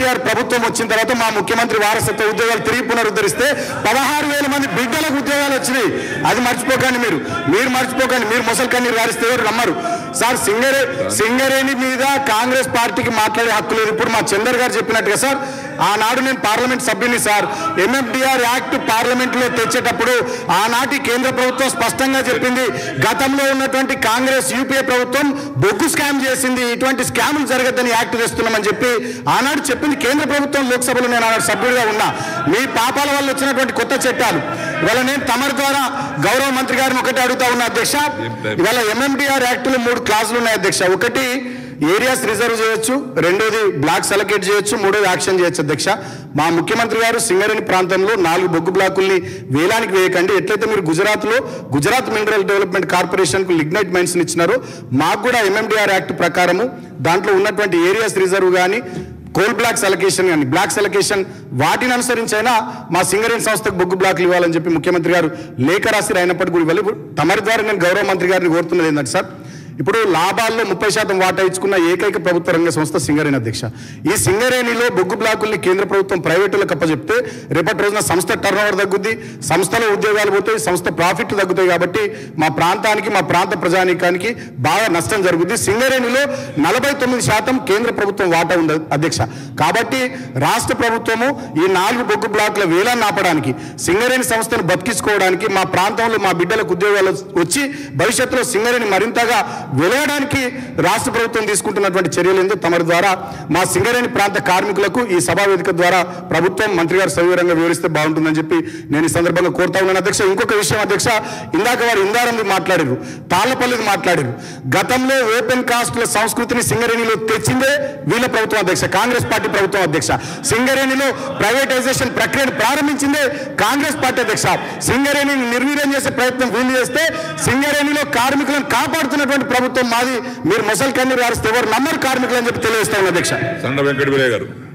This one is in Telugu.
కేసీఆర్ ప్రభుత్వం వచ్చిన తర్వాత మా ముఖ్యమంత్రి వారసత్వ ఉద్యోగాలు తిరిగి పునరుద్ధరిస్తే పదహారు వేల మంది బిడ్డలకు ఉద్యోగాలు వచ్చినాయి అది మర్చిపోకండి మీరు మీరు మర్చిపోకండి మీరు ముసలి కన్నీరు వారిస్తే ఎవరు నమ్మరు సార్ సింగరే సింగరేణి మీద కాంగ్రెస్ పార్టీకి మాట్లాడే హక్కు లేదు ఇప్పుడు మా చందర్ గారు చెప్పినట్టుగా సార్ ఆనాడు నేను పార్లమెంట్ సభ్యుని సార్ ఎంఎఫ్డిఆర్ యాక్ట్ పార్లమెంట్ లో తెచ్చేటప్పుడు ఆనాటి కేంద్ర ప్రభుత్వం స్పష్టంగా చెప్పింది గతంలో ఉన్నటువంటి కాంగ్రెస్ యూపీఏ ప్రభుత్వం బొగ్గు స్కామ్ చేసింది ఇటువంటి స్కాములు జరగద్దని యాక్ట్ తెస్తున్నామని చెప్పి ఆనాడు చెప్పింది కేంద్ర ప్రభుత్వం లోక్సభలో నేను ఆనాడు సభ్యుడిగా ఉన్నా మీ పాపాల వల్ల వచ్చినటువంటి కొత్త చట్టాలు ఇవాళ నేను తమరి ద్వారా గౌరవ మంత్రి గారిని ఒకటి అడుగుతా ఉన్నా అధ్యక్ష ఇవాళ ఎంఎండిఆర్ యాక్ట్లో మూడు క్లాసులు ఉన్నాయి అధ్యక్ష ఒకటి ఏరియాస్ రిజర్వ్ చేయొచ్చు రెండోది బ్లాక్స్ అలొకేట్ చేయొచ్చు మూడోది యాక్షన్ చేయొచ్చు అధ్యక్ష మా ముఖ్యమంత్రి గారు సింగరేణి ప్రాంతంలో నాలుగు బొగ్గు బ్లాకుల్ని వేలానికి వేయకండి ఎట్లయితే మీరు గుజరాత్లో గుజరాత్ మినరల్ డెవలప్మెంట్ కార్పొరేషన్కు లిగ్నైట్ మైన్స్ ఇచ్చినారో మాకు కూడా ఎంఎండిఆర్ యాక్ట్ ప్రకారము దాంట్లో ఉన్నటువంటి ఏరియాస్ రిజర్వ్ కానీ కోల్ బ్లాక్స్ అలొకేషన్ కానీ బ్లాక్స్ అలొకేషన్ వాటిని అనుసరించైనా మా సింగరేణి సంస్థకు బొగ్గు బ్లాక్లు ఇవ్వాలని చెప్పి ముఖ్యమంత్రి గారు లేఖ రాసి అయినప్పటికీ కూడా ఇవ్వాలి ఇప్పుడు తమరి ద్వారా నేను గౌరవ మంత్రి గారిని కోరుతున్నది ఏంటంటే సార్ ఇప్పుడు లాభాల్లో ముప్పై శాతం వాటా ఇచ్చుకున్న ఏకైక ప్రభుత్వ రంగ సంస్థ సింగరేణి అధ్యక్ష ఈ సింగరేణిలో బొగ్గు బ్లాకుల్ని కేంద్ర ప్రభుత్వం ప్రైవేటులకు అప్పచెప్తే రేపటి రోజున సంస్థ టర్న్ ఓవర్ తగ్గుద్ది సంస్థలో ఉద్యోగాలు పోతాయి సంస్థ ప్రాఫిట్లు తగ్గుతాయి కాబట్టి మా ప్రాంతానికి మా ప్రాంత ప్రజానీకానికి బాగా నష్టం జరుగుద్ది సింగరేణిలో నలభై తొమ్మిది శాతం కేంద్ర ప్రభుత్వం వాటా ఉంది అధ్యక్ష కాబట్టి రాష్ట్ర ప్రభుత్వము ఈ నాలుగు బొగ్గు బ్లాకుల వేలాన్ని ఆపడానికి సింగరేణి సంస్థను బతికించుకోవడానికి మా ప్రాంతంలో మా బిడ్డలకు ఉద్యోగాలు వచ్చి భవిష్యత్తులో సింగరేణి మరింతగా వెలగడానికి రాష్ట్ర ప్రభుత్వం తీసుకుంటున్నటువంటి చర్యలు ఏందో తమరి ద్వారా మా సింగరేణి ప్రాంత కార్మికులకు ఈ సభా వేదిక ద్వారా ప్రభుత్వం మంత్రి గారు సవివరంగా వివరిస్తే బాగుంటుందని చెప్పి నేను ఈ సందర్భంగా కోరుతా ఉన్నాను అధ్యక్ష ఇంకొక విషయం అధ్యక్ష ఇందాక వారు ఇందారంది మాట్లాడారు తాళ్లపల్లిది మాట్లాడారు గతంలో ఓపెన్ కాస్ట్ల సంస్కృతిని సింగరేణిలో తెచ్చిందే వీళ్ళ ప్రభుత్వం అధ్యక్ష కాంగ్రెస్ పార్టీ ప్రభుత్వం అధ్యక్ష సింగరేణిలో ప్రైవేటైజేషన్ ప్రక్రియను ప్రారంభించిందే కాంగ్రెస్ పార్టీ అధ్యక్ష సింగరేణిని నిర్వీర్యం చేసే ప్రయత్నం వీళ్ళు చేస్తే సింగరేణిలో కార్మికులను కాపాడుతున్నటువంటి ప్రభుత్వం మాది మీరు ముసలి కన్నీరు వారిస్తే ఎవరు నమ్మరు కార్మికులు అని చెప్పి తెలియజేస్తా ఉన్నా అధ్యక్ష సండ వెంకట వీరయ్య గారు